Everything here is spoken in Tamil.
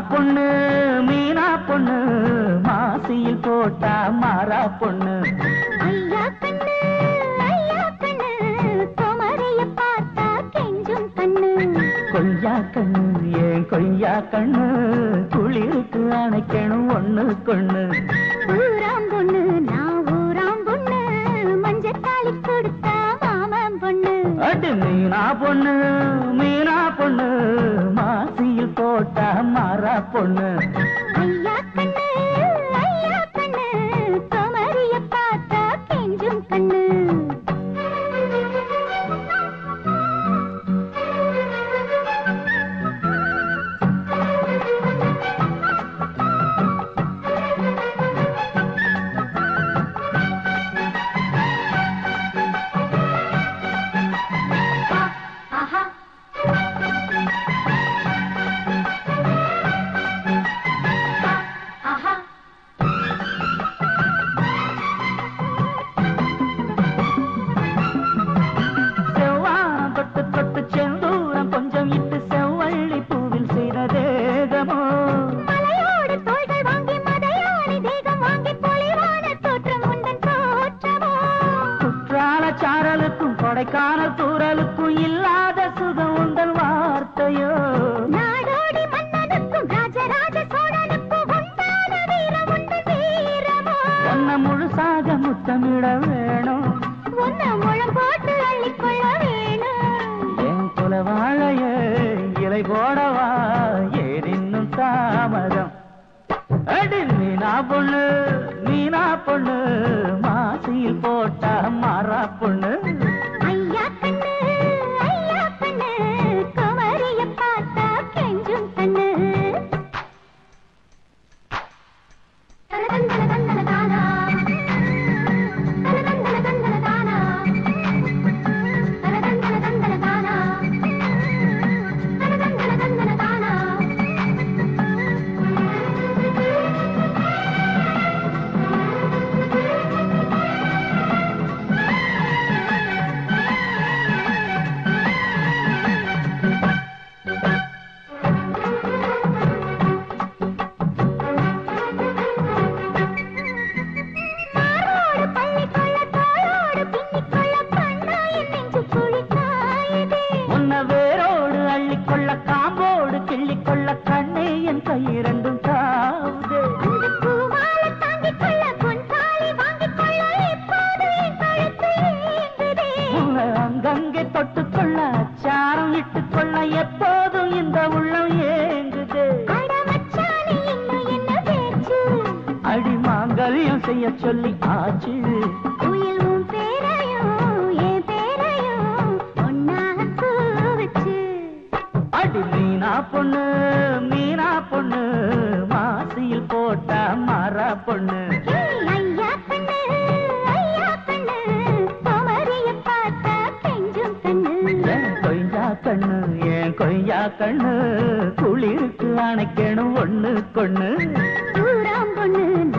பொண்ணு மீனா பொண்ணு மாசியில் போட்டா மாறா பொண்ணு ஐயா கண்ணு ஐயா கண்ணு குமரிய பார்த்தா கெஞ்சும் கண்ணு கொய்யா கண்ணு ஏன் கொய்யா கண்ணு குளிருக்கு அணைக்கணும் ஒண்ணு கொண்ணு ஊராம் பொண்ணு நான் ஊராம் பொண்ணு மஞ்சத்தாளி கொடுத்தா மாமன் பொண்ணு அடி மீனா பொண்ணு மீனா பொண்ணு மாசியில் போட்டா மாறா பொண்ணு ஐயா கண்ணு ஐயா கண்ணு குமரிய பார்த்தா கெஞ்சும் கண்ணு ஆஹா ஆஹா செவ்வானம் தொட்டு தொட்டு செந்தூரம் கொஞ்சம் இட்டு செவ்வள்ளி பூவில் செய்த தேகமோ மலையோடு தோள்கள் வாங்கி மதையாளி தேகம் வாங்கி பொலிவான தோற்றம் உந்தன் தோற்றமோ குற்றால சாரலுக்கும் கொடைக்கானல் தூரலுக்கும் இல்லாத சுகம் உந்தன் வார்த்தையோ நாடோடி மன்னனுக்கும் ராஜராஜ சோழனுக்கும் உண்டான வீரம் உந்தன் வீரமோ ஒன்ன முழுசாக முத்தமிட வேணும் உன்னை முழம் போட்டு அள்ளிக்கொள்ள வேணும் என் குல வாழைய இலை போடவா ஏறின்னும் தாமதம் அடி மீனா பொண்ணு மீனா பொண்ணு மாசியில் போட்டா மாறா பொண்ணு ஐயா கண்ணு ஐயா கண்ணு குமரிய பார்த்தா கெஞ்சும் கண்ணு தனதந்தன தந்தன தானா தனதந்தன தந்தன தானா தனதந்தன தந்தன தானா தனதந்தன தந்தன தானா மாரோடு பள்ளி கொள்ள தோளோடு பின்னிக் கொள்ள கண்ணாயின் நெஞ்சு குழி காயுதே உன்னை வேரோடு அள்ளிக்கொள்ள காம்போடு கிள்ளிக்கொள்ள கண்ணே என் கையிரண்டும் தாவுதே அந்த பூமாலை தாங்கிக் கொள்ள பொன்தாலி வாங்கிக் கொள்ள இப்போது என் கழுத்து ஏங்குதே உன்னை அங்கங்கே தொட்டுக்கொள்ள அச்சாரம் இட்டுக்கொள்ள எப்போதும் இந்த உள்ளம் ஏங்குதே அட மச்சானே இன்னும் என்ன பேச்சு அடி மாங்கல்யம் செய்ய சொல்லி ஆச்சு குயில் உன் பேரையும் என் பேரையும் ஒன்னாக கூவச்சு அடி மீனா பொண்ணு மீனா பொண்ணு மாசியில் போட்டா மாறா பொண்ணு ஐயா கண்ணு ஐயா கண்ணு குமரிய பார்த்தா கெஞ்சும் கண்ணு என் கொய்யா கண்ணு என் கொய்யா கண்ணு குளிருக்கு அணைக்கணும் ஒண்ணு கொண்ணு ஊராம் பொண்ணு